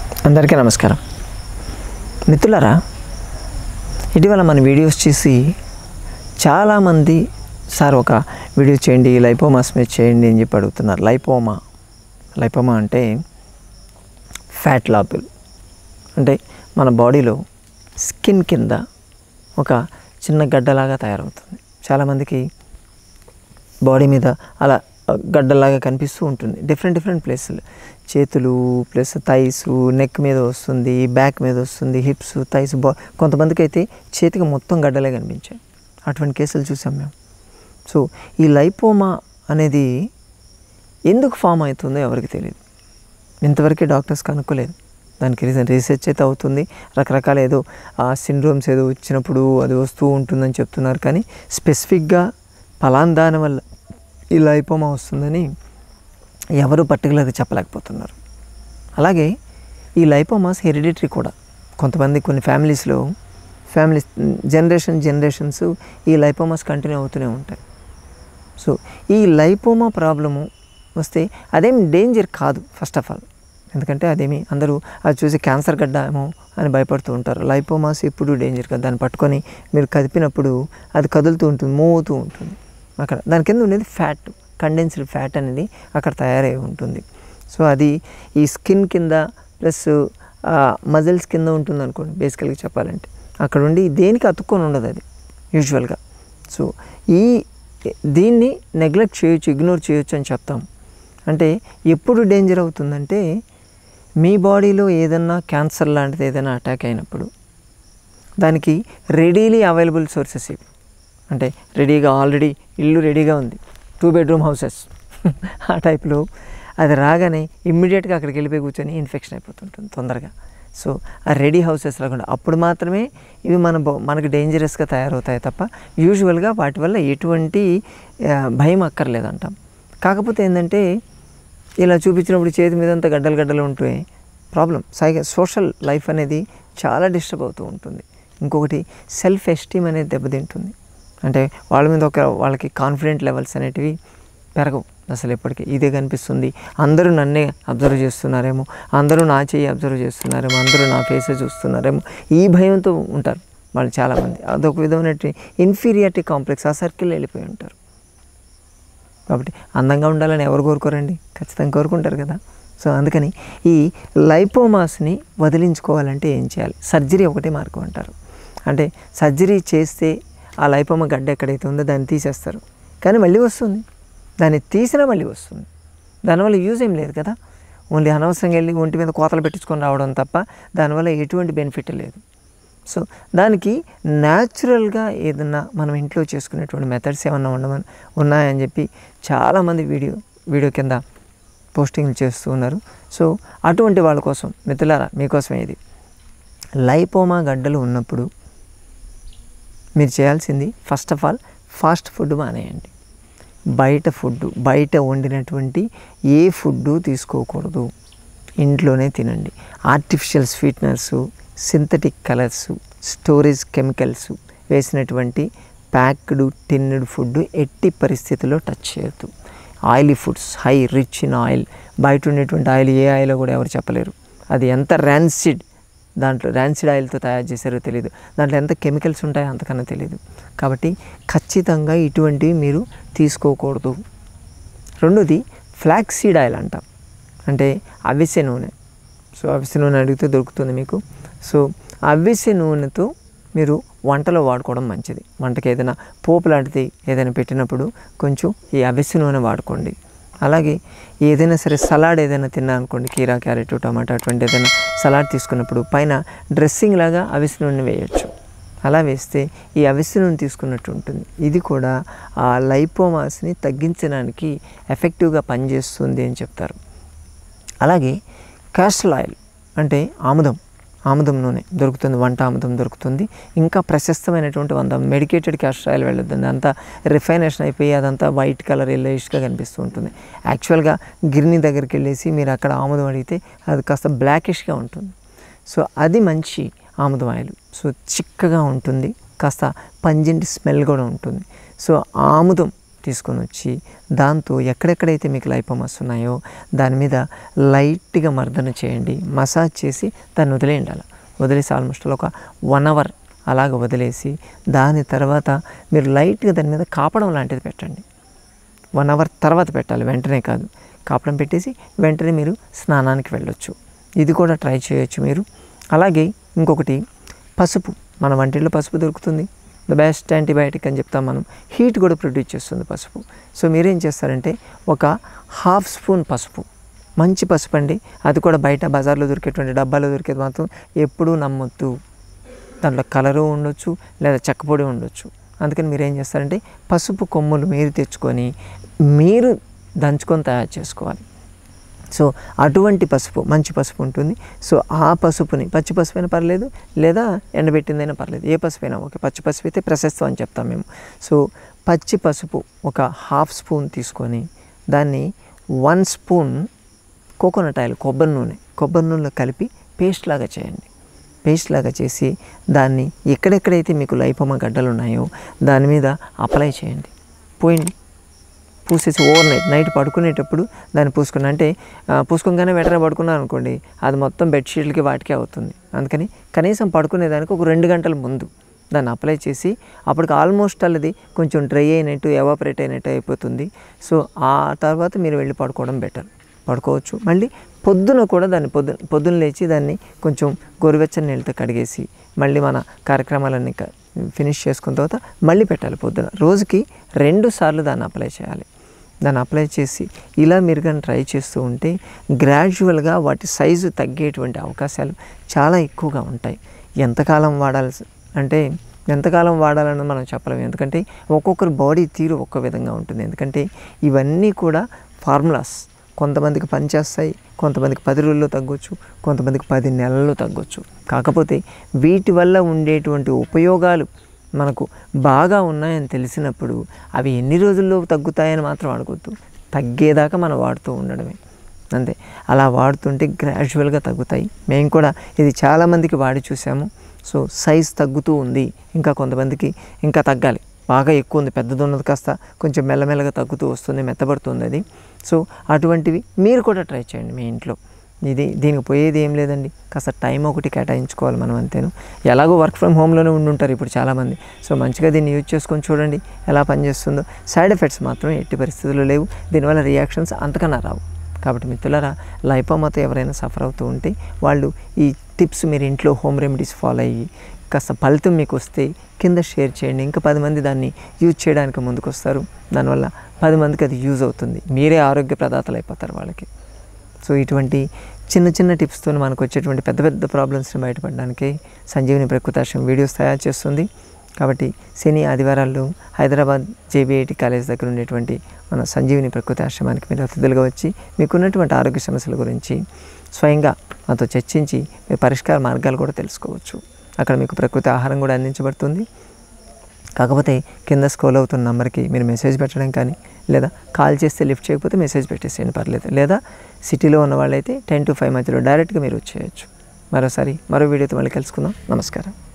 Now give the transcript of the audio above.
అందరికీ నమస్కారం మిత్రులారా ఇటీవల మన వీడియోస్ చూసి చాలామంది సార్ ఒక వీడియో చేయండి లైపోమాస్ మీద చేయండి అని చెప్పి అడుగుతున్నారు లైపోమా లైపోమా అంటే ఫ్యాట్ లాపుల్ అంటే మన బాడీలో స్కిన్ కింద ఒక చిన్న గడ్డలాగా తయారవుతుంది చాలామందికి బాడీ మీద అలా గడ్డలాగా కనిపిస్తూ ఉంటుంది డిఫరెంట్ డిఫరెంట్ ప్లేసులు చేతులు ప్లస్ థైస్ నెక్ మీద వస్తుంది బ్యాక్ మీద వస్తుంది హిప్స్ థైస్ బా కొంతమందికి అయితే చేతికి మొత్తం గడ్డలే కనిపించాయి అటువంటి కేసులు చూసాం మేము సో ఈ లైపోమా అనేది ఎందుకు ఫామ్ అవుతుందో ఎవరికి తెలియదు ఇంతవరకు డాక్టర్స్ కనుక్కోలేదు దానికి రీజన్ రీసెర్చ్ అయితే అవుతుంది రకరకాల ఏదో ఆ సిండ్రోమ్స్ ఏదో వచ్చినప్పుడు అది వస్తూ ఉంటుందని చెప్తున్నారు కానీ స్పెసిఫిక్గా ఫలాన్ దాని వల్ల ఈ లైపోమా వస్తుందని ఎవరు పర్టికులర్గా చెప్పలేకపోతున్నారు అలాగే ఈ లైపోమాస్ హెరిడిటరీ కూడా కొంతమంది కొన్ని ఫ్యామిలీస్లో ఫ్యామిలీస్ జనరేషన్ జనరేషన్స్ ఈ లైపోమాస్ కంటిన్యూ అవుతూనే ఉంటాయి సో ఈ లైపోమా ప్రాబ్లము వస్తే అదేం డేంజర్ కాదు ఫస్ట్ ఆఫ్ ఆల్ ఎందుకంటే అదేమి అందరూ అది చూసి క్యాన్సర్ గడ్డ ఏమో అని భయపడుతూ ఉంటారు లైపోమాస్ ఎప్పుడు డేంజర్ కాదు దాన్ని పట్టుకొని మీరు కదిపినప్పుడు అది కదులుతూ ఉంటుంది మూవ్ అవుతూ ఉంటుంది అక్కడ దాని కింద ఉండేది ఫ్యాట్ కండెన్స్డ్ ఫ్యాట్ అనేది అక్కడ తయారై ఉంటుంది సో అది ఈ స్కిన్ కింద ప్లస్ మజిల్స్ కింద ఉంటుంది అనుకోండి బేసికల్గా చెప్పాలంటే అక్కడ ఉండి దేనికి అతుక్కొని ఉండదు అది యూజువల్గా సో ఈ దీన్ని నెగ్లెక్ట్ చేయొచ్చు ఇగ్నోర్ చేయొచ్చు అని చెప్తాం అంటే ఎప్పుడు డేంజర్ అవుతుందంటే మీ బాడీలో ఏదన్నా క్యాన్సర్ లాంటిది ఏదైనా అటాక్ అయినప్పుడు దానికి రెడీలీ అవైలబుల్ సోర్సెస్ ఇవి అంటే రెడీగా ఆల్రెడీ ఇల్లు రెడీగా ఉంది టూ బెడ్రూమ్ హౌసెస్ ఆ టైప్లో అది రాగానే ఇమ్మీడియట్గా అక్కడికి వెళ్ళిపోయి కూర్చొని ఇన్ఫెక్షన్ అయిపోతుంటుంది తొందరగా సో ఆ రెడీ హౌసెస్ రాకుండా అప్పుడు మాత్రమే ఇవి మన బా- మనకు డేంజరస్గా తయారవుతాయి తప్ప యూజువల్గా వాటి వల్ల ఎటువంటి ఆ, భయం అక్కర్లేదంటాం కాకపోతే ఏంటంటే ఇలా చూపించినప్పుడు చేతి మీద అంతా గడ్డలు గడ్డలు ఉంటే ప్రాబ్లం సైగా సోషల్ లైఫ్ అనేది చాలా డిస్టర్బ్ అవుతూ ఉంటుంది ఇంకొకటి సెల్ఫ్ ఎస్టీమ్ అనేది దెబ్బతింటుంది అంటే వాళ్ళ మీద ఒక వాళ్ళకి కాన్ఫిడెంట్ లెవెల్స్ అనేటివి పెరగవు అసలు ఎప్పటికీ ఇదే కనిపిస్తుంది అందరూ నన్నే అబ్జర్వ్ చేస్తున్నారేమో అందరూ నా చెయ్యి అబ్జర్వ్ చేస్తున్నారేమో అందరూ నా ఫేసే చూస్తున్నారేమో ఈ భయంతో ఉంటారు వాళ్ళు చాలామంది అదొక విధమైన ఇన్ఫీరియారిటీ కాంప్లెక్స్ ఆ సర్కిల్ వెళ్ళిపోయి ఉంటారు కాబట్టి అందంగా ఉండాలని ఎవరు కోరుకోరండి ఖచ్చితంగా కోరుకుంటారు కదా సో అందుకని ఈ లైపోమాస్ని వదిలించుకోవాలంటే ఏం చేయాలి సర్జరీ ఒకటే మార్గం అంటారు అంటే సర్జరీ చేస్తే ఆ లైపోమా గడ్డ ఎక్కడైతే ఉందో దాన్ని తీసేస్తారు కానీ మళ్ళీ వస్తుంది దాన్ని తీసినా మళ్ళీ వస్తుంది దానివల్ల యూజ్ ఏం లేదు కదా ఓన్లీ అనవసరంగా వెళ్ళి ఒంటి మీద కోతలు పెట్టించుకొని రావడం తప్ప దానివల్ల ఎటువంటి బెనిఫిట్ లేదు సో దానికి న్యాచురల్గా ఏదన్నా మనం ఇంట్లో చేసుకునేటువంటి మెథడ్స్ ఏమన్నా ఉండమని ఉన్నాయని చెప్పి చాలామంది వీడియో వీడియో కింద పోస్టింగ్లు చేస్తూ ఉన్నారు సో అటువంటి వాళ్ళ కోసం మిత్రులారా మీకోసమే ఇది లైపోమా గడ్డలు ఉన్నప్పుడు మీరు చేయాల్సింది first of all fast food మానేయండి బయట ఫుడ్ బయట వండినటువంటి ఏ ఫుడ్డు తీసుకోకూడదు ఇంట్లోనే తినండి artificial sweeteners synthetic colours storage chemicals వేసినటువంటి ప్యాక్డ్ టిన్నుడ్ ఫుడ్ ఎట్టి పరిస్థితుల్లో టచ్ చేయొద్దు oily foods high rich in oil బయట ఉండేటువంటి ఆయిల్ ఏ ఆయిల్ కూడా ఎవరు చెప్పలేరు అది ఎంత ర్యాన్సిడ్ దాంట్లో ర్యాన్సిడ్ ఆయిల్తో తయారు చేశారో తెలియదు దాంట్లో ఎంత కెమికల్స్ ఉంటాయో అంతకన్నా తెలియదు కాబట్టి ఖచ్చితంగా ఇటువంటివి మీరు తీసుకోకూడదు రెండోది ఫ్లాక్ సీడ్ ఆయిల్ అంటాం అంటే అవిసె నూనె సో అవిసె నూనె అడిగితే దొరుకుతుంది మీకు సో అవిసె నూనెతో మీరు వంటలో వాడుకోవడం మంచిది వంటకి ఏదైనా పోపు లాంటిది ఏదైనా పెట్టినప్పుడు కొంచెం ఈ అవిసె నూనె వాడుకోండి అలాగే ఏదైనా సరే సలాడ్ ఏదైనా తిన్నా అనుకోండి కీరా క్యారెట్ టమాటా అటువంటి ఏదైనా సలాడ్ తీసుకున్నప్పుడు పైన డ్రెస్సింగ్ లాగా అవిసె నూనె వేయచ్చు అలా వేస్తే ఈ అవిసె నూనె తీసుకున్నట్టు ఉంటుంది ఇది కూడా ఆ లైపోమాస్ని తగ్గించడానికి ఎఫెక్టివ్గా పనిచేస్తుంది అని చెప్తారు అలాగే క్యాస్టర్ ఆయిల్ అంటే ఆముదం ఆముదం నూనె దొరుకుతుంది వంట ఆముదం దొరుకుతుంది ఇంకా ప్రశస్తమైనటువంటి వంద మెడికేటెడ్ క్యాస్టర్ ఆయిల్ వెళ్ళొద్దండి అంతా రిఫైనేషన్ అయిపోయి అదంతా వైట్ కలర్ ఎల్లోయిష్గా కనిపిస్తూ ఉంటుంది యాక్చువల్గా గిర్ని దగ్గరికి వెళ్ళేసి మీరు అక్కడ ఆముదం అడిగితే అది కాస్త బ్లాకిష్గా ఉంటుంది సో అది మంచి ఆముదం ఆయిల్ సో చిక్కగా ఉంటుంది కాస్త పంజెంట్ స్మెల్ కూడా ఉంటుంది సో ఆముదం తీసుకొని వచ్చి దాంతో ఎక్కడెక్కడైతే మీకు లైపోమాస్ ఉన్నాయో దాని మీద లైట్గా మర్దన చేయండి మసాజ్ చేసి దాన్ని వదిలేయండి అలా వదిలేసి ఆల్మోస్ట్ ఒక వన్ అవర్ అలాగ వదిలేసి దాని తర్వాత మీరు లైట్గా దాని మీద కాపడం లాంటిది పెట్టండి వన్ అవర్ తర్వాత పెట్టాలి వెంటనే కాదు కాపడం పెట్టేసి వెంటనే మీరు స్నానానికి వెళ్ళొచ్చు ఇది కూడా ట్రై చేయొచ్చు మీరు అలాగే ఇంకొకటి పసుపు మన వంటిల్లో పసుపు దొరుకుతుంది ద బెస్ట్ యాంటీబయాటిక్ అని చెప్తాం మనం హీట్ కూడా ప్రొడ్యూస్ చేస్తుంది పసుపు సో మీరేం చేస్తారంటే ఒక హాఫ్ స్పూన్ పసుపు మంచి పసుపు అండి అది కూడా బయట బజార్లో దొరికేటువంటి డబ్బాలో దొరికేది మాత్రం ఎప్పుడూ నమ్మొద్దు దాంట్లో కలరు ఉండొచ్చు లేదా చెక్కపొడి ఉండొచ్చు అందుకని మీరు ఏం చేస్తారంటే పసుపు కొమ్ములు మీరు తెచ్చుకొని మీరు దంచుకొని తయారు చేసుకోవాలి సో అటువంటి పసుపు మంచి పసుపు ఉంటుంది సో ఆ పసుపుని పచ్చి పసుపు అయినా పర్లేదు లేదా ఎండబెట్టిందైనా పర్లేదు ఏ పసుపు అయినా ఓకే పచ్చి పసుపు అయితే ప్రశస్తం అని చెప్తాం మేము సో పచ్చి పసుపు ఒక హాఫ్ స్పూన్ తీసుకొని దాన్ని వన్ స్పూన్ కోకోనట్ ఆయిల్ కొబ్బరి నూనె కొబ్బరి నూనెలో కలిపి పేస్ట్ లాగా చేయండి పేస్ట్ లాగా చేసి దాన్ని ఎక్కడెక్కడైతే మీకు లైపోమా గడ్డలు ఉన్నాయో దాని మీద అప్లై చేయండి పోయింది పూసేసి ఓవర్ నైట్ నైట్ పడుకునేటప్పుడు దాన్ని పూసుకుని అంటే ఆ, పూసుకోగానే వెంటనే పడుకున్నాను అనుకోండి అది మొత్తం బెడ్షీట్లకి వాటికే అవుతుంది అందుకని కనీసం పడుకునేదానికి ఒక రెండు గంటల ముందు దాన్ని అప్లై చేసి అప్పటికి ఆల్మోస్ట్ అల్లది కొంచెం డ్రై అయినట్టు ఎవాపరేట్ అయినట్టు అయిపోతుంది సో ఆ తర్వాత మీరు వెళ్ళి పడుకోవడం బెటర్ పడుకోవచ్చు మళ్ళీ పొద్దున కూడా దాన్ని పొద్దున పొద్దున లేచి దాన్ని కొంచెం గోరువెచ్చని నీళ్ళతో కడిగేసి మళ్ళీ మన కార్యక్రమాలన్నీ క- ఫినిష్ చేసుకున్న తర్వాత మళ్ళీ పెట్టాలి పొద్దున రోజుకి రెండు సార్లు దాన్ని అప్లై చేయాలి దాన్ని అప్లై చేసి ఇలా మీరు కానీ ట్రై చేస్తూ ఉంటే గ్రాడ్యువల్గా వాటి సైజు తగ్గేటువంటి అవకాశాలు చాలా ఎక్కువగా ఉంటాయి ఎంతకాలం వాడాల్సి అంటే ఎంతకాలం వాడాలని మనం చెప్పలేము ఎందుకంటే ఒక్కొక్కరి బాడీ తీరు ఒక్క విధంగా ఉంటుంది ఎందుకంటే ఇవన్నీ కూడా ఫార్ములాస్ కొంతమందికి పనిచేస్తాయి కొంతమందికి పది రోజుల్లో తగ్గొచ్చు కొంతమందికి పది నెలల్లో తగ్గొచ్చు కాకపోతే వీటి వల్ల ఉండేటువంటి ఉపయోగాలు మనకు బాగా ఉన్నాయని తెలిసినప్పుడు అవి ఎన్ని రోజుల్లో తగ్గుతాయని మాత్రం అడగొద్దు తగ్గేదాకా మనం వాడుతూ ఉండడమే అంతే అలా వాడుతుంటే గ్రాడ్యువల్గా తగ్గుతాయి మేము కూడా ఇది చాలామందికి వాడి చూసాము సో సైజ్ తగ్గుతూ ఉంది ఇంకా కొంతమందికి ఇంకా తగ్గాలి బాగా ఎక్కువ ఉంది పెద్దది ఉన్నది కాస్త కొంచెం మెల్లమెల్లగా తగ్గుతూ వస్తుంది మెత్తబడుతుంది అది సో అటువంటివి మీరు కూడా ట్రై చేయండి మీ ఇంట్లో ఇది దీనికి పోయేది ఏం లేదండి కాస్త టైం ఒకటి కేటాయించుకోవాలి మనం అంతేను ఎలాగో వర్క్ ఫ్రమ్ హోమ్లోనే ఉండుంటారు ఇప్పుడు చాలామంది సో మంచిగా దీన్ని యూజ్ చేసుకొని చూడండి ఎలా పనిచేస్తుందో సైడ్ ఎఫెక్ట్స్ మాత్రం ఎట్టి పరిస్థితుల్లో లేవు దీనివల్ల రియాక్షన్స్ అంతకన్నా రావు కాబట్టి మిత్రులారా లైపోమాతో ఎవరైనా సఫర్ అవుతూ ఉంటే వాళ్ళు ఈ టిప్స్ మీరు ఇంట్లో హోమ్ రెమెడీస్ ఫాలో అయ్యి కాస్త ఫలితం మీకు వస్తే కింద షేర్ చేయండి ఇంకా పది మంది దాన్ని యూజ్ చేయడానికి ముందుకు వస్తారు దానివల్ల పది మందికి అది యూజ్ అవుతుంది మీరే ఆరోగ్య ప్రదాతలు అయిపోతారు వాళ్ళకి సో ఇటువంటి చిన్న చిన్న టిప్స్తో మనకు వచ్చేటువంటి పెద్ద పెద్ద ప్రాబ్లమ్స్ని బయటపడడానికి సంజీవిని ప్రకృతాశ్రమం వీడియోస్ తయారు చేస్తుంది కాబట్టి శని ఆదివారాల్లో హైదరాబాద్ జేబీఐటి కాలేజ్ దగ్గర ఉండేటువంటి మన సంజీవిని ప్రకృతి ఆశ్రమానికి మీరు అతిథులుగా వచ్చి మీకున్నటువంటి ఆరోగ్య సమస్యల గురించి స్వయంగా మాతో చర్చించి మీ పరిష్కార మార్గాలు కూడా తెలుసుకోవచ్చు అక్కడ మీకు ప్రకృతి ఆహారం కూడా అందించబడుతుంది కాకపోతే కింద స్క్రోల్ అవుతున్న నెంబర్కి మీరు మెసేజ్ పెట్టడం కానీ లేదా కాల్ చేస్తే లిఫ్ట్ చేయకపోతే మెసేజ్ పెట్టేసేయండి పర్లేదు లేదా సిటీలో ఉన్న వాళ్ళైతే టెన్ టు ఫైవ్ మధ్యలో డైరెక్ట్గా మీరు వచ్చేయచ్చు మరోసారి మరో వీడియోతో మళ్ళీ కలుసుకుందాం నమస్కారం